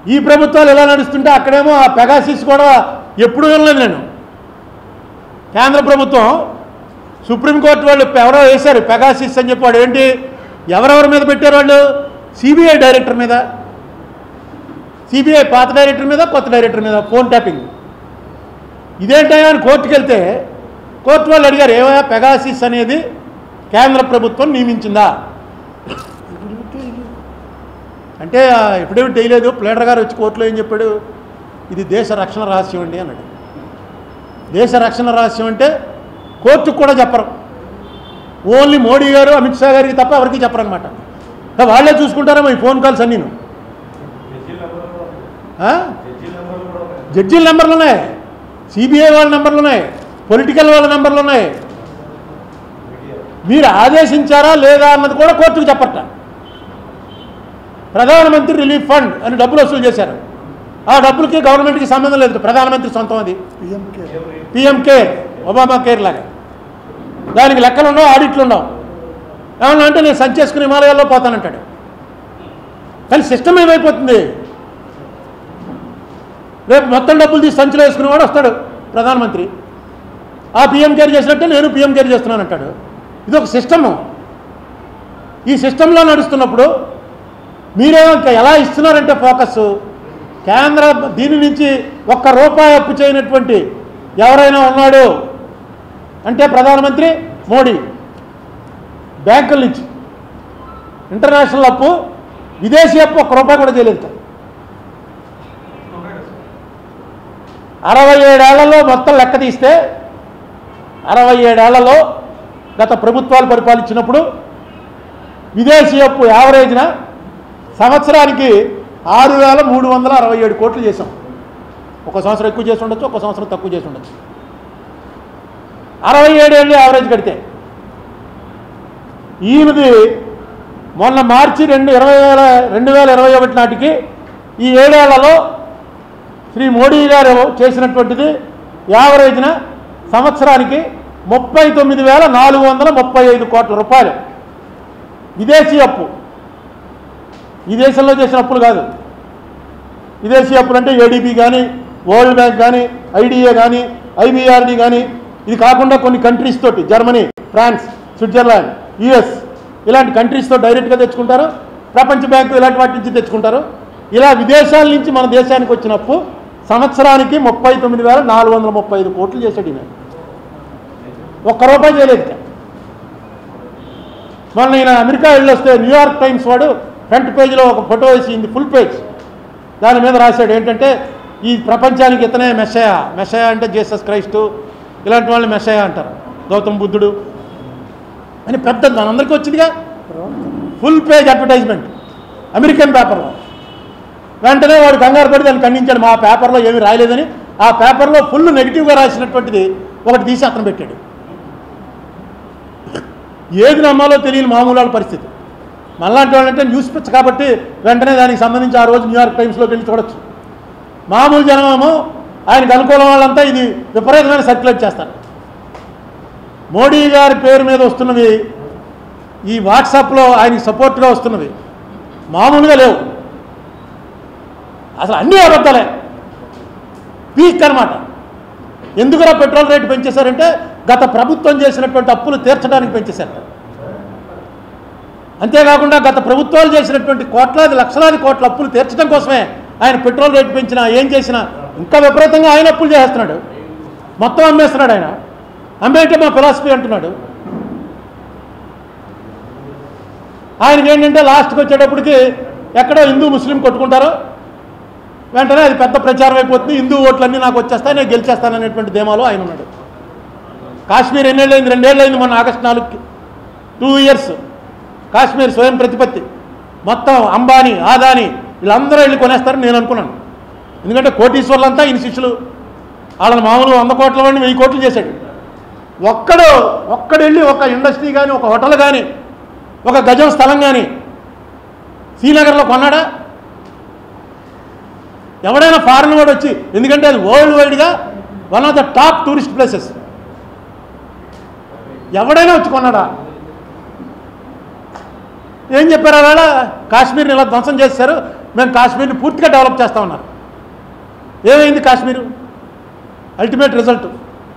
ఈ ప్రభుత్వాలు ఎలా నడుస్తుంటే అక్కడేమో ఆ పెగాసిస్ కూడా ఎప్పుడు వినలేదు నేను కేంద్ర ప్రభుత్వం సుప్రీంకోర్టు వాళ్ళు ఎవరో వేశారు పెగాసిస్ అని చెప్పి వాడు ఏంటి ఎవరెవరి మీద పెట్టారు వాళ్ళు సిబిఐ డైరెక్టర్ మీద సిబిఐ పాత డైరెక్టర్ మీద కొత్త డైరెక్టర్ మీద ఫోన్ ట్యాపింగ్ ఇదేంటయ్యా అని కోర్టుకు వెళ్తే కోర్టు వాళ్ళు అడిగారు ఏమయ్యా పెగాసిస్ అనేది కేంద్ర ప్రభుత్వం నియమించిందా అంటే ఎప్పుడేమిటి వేయలేదు ప్లేడర్ గారు వచ్చి కోర్టులో ఏం చెప్పాడు ఇది దేశ రక్షణ రహస్యం అండి అన్నాడు దేశ రక్షణ రహస్యం అంటే కోర్టుకు కూడా చెప్పరు ఓన్లీ మోడీ గారు అమిత్ షా గారికి తప్ప ఎవరికి చెప్పరనమాట ఇంకా వాళ్ళే చూసుకుంటారేమో ఈ ఫోన్ కాల్స్ అన్నీను ఆ? జడ్జీల నెంబర్లు ఉన్నాయి సిబిఐ వాళ్ళ నెంబర్లు ఉన్నాయి పొలిటికల్ వాళ్ళ నెంబర్లు ఉన్నాయి మీరు ఆదేశించారా లేదా అన్నది కూడా కోర్టుకు చెప్పట ప్రధానమంత్రి రిలీఫ్ ఫండ్ అని డబ్బులు వసూలు చేశారు ఆ డబ్బులకి గవర్నమెంట్కి సంబంధం లేదు ప్రధానమంత్రి సొంతం అది పిఎం కేర్ ఒబామా కేర్ లాగా దానికి లెక్కలు ఉండవు ఆడిట్లు ఉండవు ఏమన్నా అంటే నేను సంచి చేసుకుని హిమాలయాల్లో పోతానంటాడు కానీ సిస్టమ్ ఏమైపోతుంది రేపు మొత్తం డబ్బులు తీసి సంచిలో వేసుకునేవాడు వస్తాడు ప్రధానమంత్రి ఆ పిఎం కేర్ చేసినట్టే నేను పిఎం కేర్ చేస్తున్నాను అంటాడు ఇది ఒక సిస్టము ఈ సిస్టంలో నడుస్తున్నప్పుడు మీరేమో ఇంకా ఎలా ఇస్తున్నారంటే ఫోకస్ కేంద్ర దీని నుంచి ఒక్క రూపాయి అప్పు చేయనటువంటి ఎవరైనా ఉన్నాడు అంటే ప్రధానమంత్రి మోడీ బ్యాంకుల నుంచి ఇంటర్నేషనల్ అప్పు విదేశీ అప్పు ఒక్క రూపాయి కూడా చేయలేదు అరవై ఏడేళ్లలో మొత్తం లెక్క తీస్తే అరవై ఏడేళ్లలో గత ప్రభుత్వాలు పరిపాలించినప్పుడు విదేశీ అప్పు యావరేజ్న సంవత్సరానికి ఆరు వేల మూడు వందల అరవై ఏడు కోట్లు చేసాం ఒక సంవత్సరం ఎక్కువ చేసి ఉండొచ్చు ఒక సంవత్సరం తక్కువ చేసి ఉండొచ్చు అరవై ఏడేళ్ళు యావరేజ్ కడితే ఈయనది మొన్న మార్చి రెండు ఇరవై వేల రెండు వేల ఇరవై ఒకటి నాటికి ఈ ఏడేళ్లలో శ్రీ మోడీ గారు చేసినటువంటిది యావరేజ్న సంవత్సరానికి ముప్పై తొమ్మిది వేల నాలుగు వందల ముప్పై ఐదు కోట్ల రూపాయలు విదేశీ అప్పు ఈ దేశంలో చేసిన అప్పులు కాదు విదేశీ అప్పులు అంటే ఏడీబీ కానీ వరల్డ్ బ్యాంక్ కానీ ఐడిఏ కానీ ఐబీఆర్డి కానీ ఇది కాకుండా కొన్ని కంట్రీస్ తోటి జర్మనీ ఫ్రాన్స్ స్విట్జర్లాండ్ యుఎస్ ఇలాంటి కంట్రీస్తో డైరెక్ట్గా తెచ్చుకుంటారు ప్రపంచ బ్యాంకు ఇలాంటి వాటి నుంచి తెచ్చుకుంటారు ఇలా విదేశాల నుంచి మన దేశానికి వచ్చిన అప్పు సంవత్సరానికి ముప్పై తొమ్మిది వేల నాలుగు వందల ముప్పై ఐదు కోట్లు చేశాడు ఈయన ఒక్క రూపాయి చేయలేదు ఇక. మొన్న ఈయన అమెరికా వెళ్ళొస్తే న్యూయార్క్ టైమ్స్ వాడు ఫ్రంట్ పేజీలో ఒక ఫోటో వేసింది ఫుల్ పేజ్ దాని మీద రాశాడు ఏంటంటే ఈ ప్రపంచానికి ఇతనే మెషయ మెషయ అంటే జీసస్ క్రైస్టు ఇలాంటి వాళ్ళని మెషయ అంటారు గౌతమ్ బుద్ధుడు అని పెద్ద మనందరికీ వచ్చిందిగా ఫుల్ పేజ్ అడ్వర్టైజ్మెంట్ అమెరికన్ పేపర్లో వెంటనే వాడు కంగారు పడి దాన్ని ఖండించాడు మా పేపర్లో ఏమీ రాయలేదని ఆ పేపర్లో ఫుల్ నెగిటివ్గా రాసినటువంటిది ఒకటి తీసి అతను పెట్టాడు ఏది నమ్మాలో తెలియని మామూలు వాళ్ళ పరిస్థితి మళ్ళాంటి వాళ్ళంటే న్యూస్ పిచ్చ కాబట్టి వెంటనే దానికి సంబంధించి ఆ రోజు న్యూయార్క్ టైమ్స్లోకి వెళ్ళి చూడొచ్చు మామూలు జనమేమో ఆయనకు అనుకూలం వాళ్ళంతా ఇది విపరీతమైన సర్క్యులేట్ చేస్తారు మోడీ గారి పేరు మీద వస్తున్నవి ఈ వాట్సాప్లో ఆయనకి సపోర్ట్గా వస్తున్నవి మామూలుగా లేవు అసలు అన్నీ అబద్ధాలే పీక్ అనమాట ఎందుకురా పెట్రోల్ రేటు పెంచేశారంటే గత ప్రభుత్వం చేసినటువంటి అప్పులు తీర్చడానికి పెంచేశారు అంతేకాకుండా గత ప్రభుత్వాలు చేసినటువంటి కోట్లాది లక్షలాది కోట్ల అప్పులు తీర్చడం కోసమే ఆయన పెట్రోల్ రేటు పెంచినా ఏం చేసినా ఇంకా విపరీతంగా ఆయన అప్పులు చేస్తున్నాడు మొత్తం అమ్మేస్తున్నాడు ఆయన అమ్మేంటే మా ఫిలాసఫీ అంటున్నాడు ఆయనకి ఏంటంటే లాస్ట్కి వచ్చేటప్పటికి ఎక్కడో హిందూ ముస్లిం కొట్టుకుంటారో వెంటనే అది పెద్ద ప్రచారం అయిపోతుంది హిందూ ఓట్లన్నీ నాకు వచ్చేస్తాయి నేను గెలిచేస్తాననేటువంటి ధీమాలో ఆయన ఉన్నాడు కాశ్మీర్ ఎన్నేళ్ళు అయింది రెండేళ్ళు అయింది మొన్న ఆగస్టు నాలుగుకి టూ ఇయర్స్ కాశ్మీర్ స్వయం ప్రతిపత్తి మొత్తం అంబానీ ఆదాని వీళ్ళందరూ వెళ్ళి కొనేస్తారని నేను అనుకున్నాను ఎందుకంటే కోటీశ్వర్లంతా ఈయన శిష్యులు వాళ్ళని మామూలు వంద కోట్ల వాడిని వెయ్యి కోట్లు చేశాడు ఒక్కడు ఒక్కడు వెళ్ళి ఒక ఇండస్ట్రీ కానీ ఒక హోటల్ కానీ ఒక గజం స్థలం కానీ శ్రీనగర్లో కొన్నాడా ఎవడైనా ఫారెన్ వాడు వచ్చి ఎందుకంటే అది వరల్డ్ వైడ్గా one of the top tourist places ఎవడైనా వచ్చి కొన్నాడా ఏం చెప్పారు అలా కాశ్మీర్ని ఇలా ధ్వంసం చేశారు మేము కాశ్మీర్ని పూర్తిగా డెవలప్ చేస్తా ఉన్నారు ఏమైంది కాశ్మీరు అల్టిమేట్ రిజల్ట్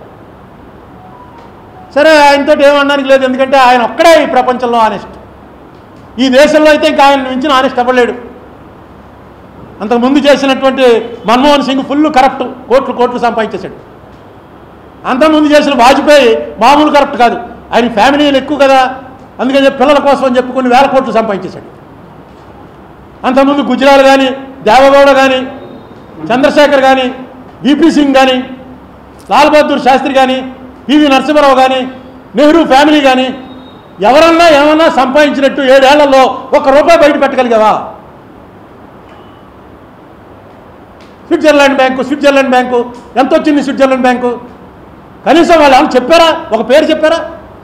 సరే ఆయనతో ఏమనడానికి లేదు ఎందుకంటే ఆయన ఒక్కడే ఈ ప్రపంచంలో ఆనెస్ట్ ఈ దేశంలో అయితే ఇంకా ఆయన మించిన ఆనెస్ట్ అవ్వలేడు అంతకుముందు చేసినటువంటి మన్మోహన్ సింగ్ ఫుల్ కరప్ట్ కోట్లు కోట్లు సంపాదించేశాడు అంతకుముందు చేసిన వాజ్పేయి మామూలు కరప్ట్ కాదు ఆయన ఫ్యామిలీలు ఎక్కువ కదా అందుకని చెప్పి పిల్లల కోసం అని చెప్పి కొన్ని వేల కోట్లు సంపాదించేశాడు అంతకుముందు గుజరాల్ కానీ దేవగౌడ కానీ చంద్రశేఖర్ కానీ విపి సింగ్ కానీ లాల్ బహదూర్ శాస్త్రి కానీ పివి నరసింహరావు కానీ నెహ్రూ ఫ్యామిలీ కానీ ఎవరన్నా ఏమన్నా సంపాదించినట్టు ఏడేళ్లలో ఒక రూపాయి బయట పెట్టగలిగావా స్విట్జర్లాండ్ బ్యాంకు స్విట్జర్లాండ్ బ్యాంకు ఎంత వచ్చింది స్విట్జర్లాండ్ బ్యాంకు కనీసం వాళ్ళు ఏమన్నా చెప్పారా ఒక పేరు చెప్పారా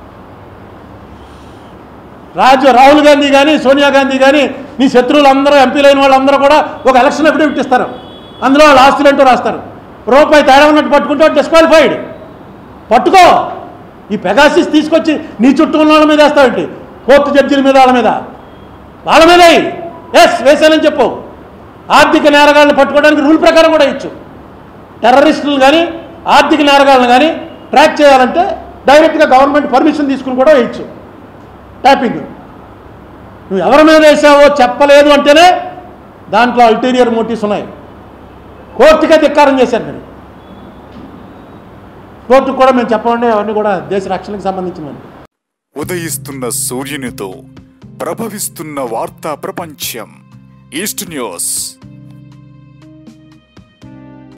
రాజు రాహుల్ గాంధీ కానీ సోనియా గాంధీ కానీ నీ శత్రువులు అందరూ ఎంపీలైన వాళ్ళందరూ కూడా ఒక ఎలక్షన్ అఫిడవిట్ ఇస్తారు అందులో వాళ్ళ ఆస్తులు ఏంటో రాస్తారు రూపాయి తేడా ఉన్నట్టు పట్టుకుంటే డిస్క్వాలిఫైడ్ పట్టుకో ఈ పెగాసిస్ తీసుకొచ్చి నీ చుట్టూ ఉన్న వాళ్ళ మీద వేస్తావేంటి కోర్టు జడ్జిల మీద వాళ్ళ మీద వాళ్ళ మీద ఎస్ వేసానని చెప్పు ఆర్థిక నేరగాళ్ళని పట్టుకోవడానికి రూల్ ప్రకారం కూడా ఇచ్చు టెర్రరిస్టులు కానీ ఆర్థిక నేరగాళ్ళని కానీ ట్రాక్ చేయాలంటే డైరెక్ట్గా గవర్నమెంట్ పర్మిషన్ తీసుకుని కూడా వేయచ్చు ట్యాపింగ్ నువ్వు ఎవరి మీద వేసావో చెప్పలేదు అంటేనే దాంట్లో అల్టీరియర్ మోటివ్స్ ఉన్నాయి కోర్టుకే ధిక్కారం చేశారు మీరు కోర్టుకు కూడా మేము చెప్పండి అవన్నీ కూడా దేశ రక్షణకు సంబంధించినవి ఉదయిస్తున్న సూర్యునితో ప్రభవిస్తున్న వార్తా ప్రపంచం ఈస్ట్ న్యూస్